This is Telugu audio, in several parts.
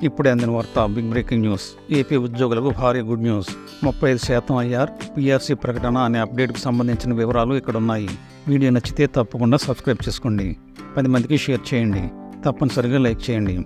ఇప్పుడే అందిన వార్త బిగ్ బ్రేకింగ్ న్యూస్ ఏపీ ఉద్యోగులకు భారీ గుడ్ న్యూస్ ముప్పై ఐదు శాతం ఐఆర్ పిఆర్సీ ప్రకటన అనే అప్డేట్కు సంబంధించిన వివరాలు ఇక్కడ ఉన్నాయి వీడియో నచ్చితే తప్పకుండా సబ్స్క్రైబ్ చేసుకోండి పది మందికి షేర్ చేయండి తప్పనిసరిగా లైక్ చేయండి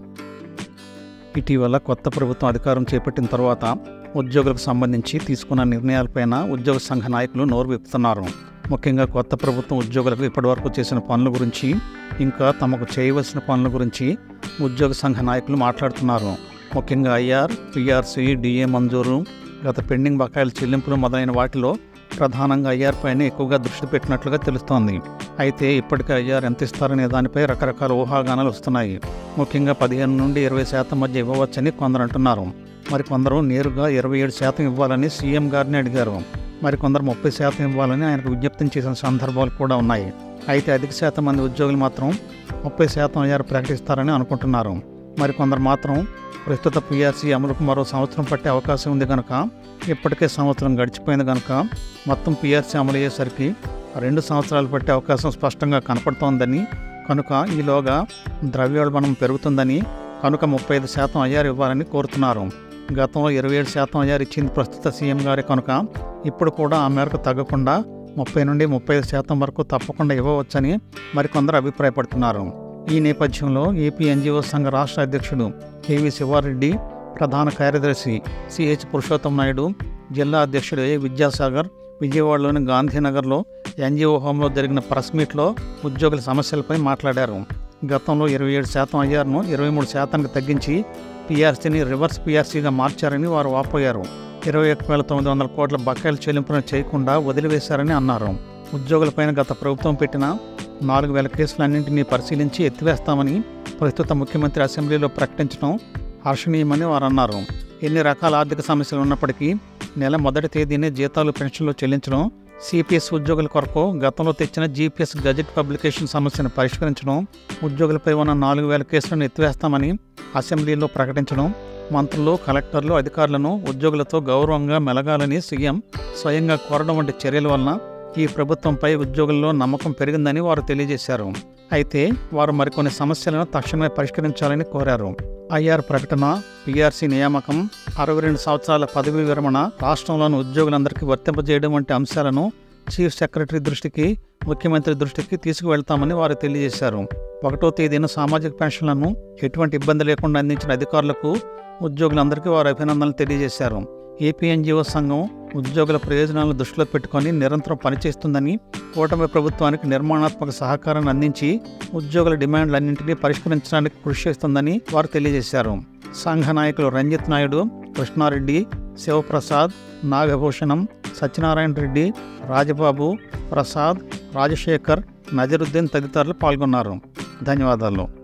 ఇటీవల కొత్త ప్రభుత్వం అధికారం చేపట్టిన తర్వాత ఉద్యోగులకు సంబంధించి తీసుకున్న నిర్ణయాలపైన ఉద్యోగ సంఘ నాయకులు నోరు విప్పుతున్నారు ముఖ్యంగా కొత్త ప్రభుత్వం ఉద్యోగులకు ఇప్పటివరకు చేసిన పనుల గురించి ఇంకా తమకు చేయవలసిన పనుల గురించి ఉద్యోగ సంఘ నాయకులు మాట్లాడుతున్నారు ముఖ్యంగా ఐఆర్ పిఆర్సీ డిఏ మంజూరు గత పెండింగ్ బకాయిల చెల్లింపులు మొదలైన వాటిలో ప్రధానంగా ఐఆర్ పైన ఎక్కువగా దృష్టి పెట్టినట్లుగా తెలుస్తోంది అయితే ఇప్పటికే ఐఆర్ ఎంత ఇస్తారనే దానిపై రకరకాల ఊహాగానాలు వస్తున్నాయి ముఖ్యంగా పదిహేను నుండి ఇరవై శాతం మధ్య ఇవ్వవచ్చని కొందరు అంటున్నారు మరి కొందరు నేరుగా ఇరవై ఏడు శాతం ఇవ్వాలని సీఎం గారిని అడిగారు మరి కొందరు ముప్పై శాతం ఇవ్వాలని ఆయనకు విజ్ఞప్తి చేసిన సందర్భాలు కూడా ఉన్నాయి అయితే అధిక శాతం మంది ఉద్యోగులు మాత్రం ముప్పై శాతం ఐఆర్ ప్రకటిస్తారని అనుకుంటున్నారు మరి కొందరు మాత్రం ప్రస్తుత పిఆర్సీ అమలుకు మరో సంవత్సరం పట్టే అవకాశం ఉంది కనుక ఇప్పటికే సంవత్సరం గడిచిపోయింది కనుక మొత్తం పిఆర్సీ అమలు అయ్యేసరికి రెండు సంవత్సరాలు పట్టే అవకాశం స్పష్టంగా కనపడుతోందని కనుక ఈలోగా ద్రవ్యోల్బణం పెరుగుతుందని కనుక ముప్పై ఐదు శాతం ఐఆర్ ఇవ్వాలని కోరుతున్నారు గతంలో ఇరవై ఏడు శాతం ఐఆర్ ఇచ్చింది ప్రస్తుత సీఎం గారి కనుక ఇప్పుడు కూడా ఆ మేరకు తగ్గకుండా ముప్పై నుండి ముప్పై ఐదు శాతం వరకు తప్పకుండా ఇవ్వవచ్చని మరికొందరు అభిప్రాయపడుతున్నారు ఈ నేపథ్యంలో ఏపీ ఎన్జిఓ సంఘ రాష్ట్ర అధ్యక్షుడు కేవీ శివారెడ్డి ప్రధాన కార్యదర్శి సిహెచ్ పురుషోత్తం నాయుడు జిల్లా అధ్యక్షుడు ఏ విద్యాసాగర్ విజయవాడలోని గాంధీనగర్లో ఎన్జిఓ హోంలో జరిగిన ప్రెస్ మీట్లో ఉద్యోగుల సమస్యలపై మాట్లాడారు గతంలో ఇరవై ఏడు శాతం ఐఆర్ను ఇరవై మూడు శాతానికి తగ్గించి పీఆర్సీని రివర్స్ పీఆర్సీగా మార్చారని వారు వాపోయారు ఇరవై ఒక్క వేల తొమ్మిది వందల కోట్ల బకాయిల చెల్లింపును చేయకుండా వదిలివేశారని అన్నారు ఉద్యోగులపైన గత ప్రభుత్వం పెట్టిన నాలుగు వేల కేసులన్నింటినీ పరిశీలించి ఎత్తివేస్తామని ప్రస్తుత ముఖ్యమంత్రి అసెంబ్లీలో ప్రకటించడం హర్షణీయమని వారు అన్నారు ఎన్ని రకాల ఆర్థిక సమస్యలు ఉన్నప్పటికీ నెల మొదటి తేదీనే జీతాలు పెన్షన్లు చెల్లించడం సిపిఎస్ ఉద్యోగుల కొరకు గతంలో తెచ్చిన జీపీఎస్ గజెట్ పబ్లికేషన్ సమస్యను పరిష్కరించడం ఉద్యోగులపై ఉన్న నాలుగు వేల కేసులను ఎత్తివేస్తామని అసెంబ్లీలో ప్రకటించడం మంత్రులు కలెక్టర్లు అధికారులను ఉద్యోగులతో గౌరవంగా మెలగాలని సీఎం స్వయంగా కోరడం వంటి చర్యల వలన ఈ ప్రభుత్వంపై ఉద్యోగుల్లో నమ్మకం పెరిగిందని వారు తెలియజేశారు అయితే వారు మరికొన్ని సమస్యలను తక్షణమే పరిష్కరించాలని కోరారు ఐఆర్ ప్రకటన పిఆర్సీ నియామకం అరవై రెండు సంవత్సరాల పదవీ విరమణ రాష్ట్రంలోని ఉద్యోగులందరికీ వర్తింపజేయడం వంటి అంశాలను చీఫ్ సెక్రటరీ దృష్టికి ముఖ్యమంత్రి దృష్టికి తీసుకువెళ్తామని వారు తెలియజేశారు ఒకటో తేదీన సామాజిక పెన్షన్లను ఎటువంటి ఇబ్బంది లేకుండా అందించిన అధికారులకు ఉద్యోగులందరికీ వారు అభినందనలు తెలియజేశారు ఏపీ ఎన్జిఓ సంఘం ఉద్యోగుల ప్రయోజనాలను దృష్టిలో పెట్టుకొని నిరంతరం పనిచేస్తుందని కూటమి ప్రభుత్వానికి నిర్మాణాత్మక సహకారాన్ని అందించి ఉద్యోగుల డిమాండ్లన్నింటినీ పరిష్కరించడానికి కృషి చేస్తుందని వారు తెలియజేశారు సంఘ నాయకులు రంజిత్ నాయుడు కృష్ణారెడ్డి శివప్రసాద్ నాగభూషణం సత్యనారాయణ రెడ్డి రాజబాబు ప్రసాద్ రాజశేఖర్ నజరుద్దీన్ తదితరులు పాల్గొన్నారు ధన్యవాదాలు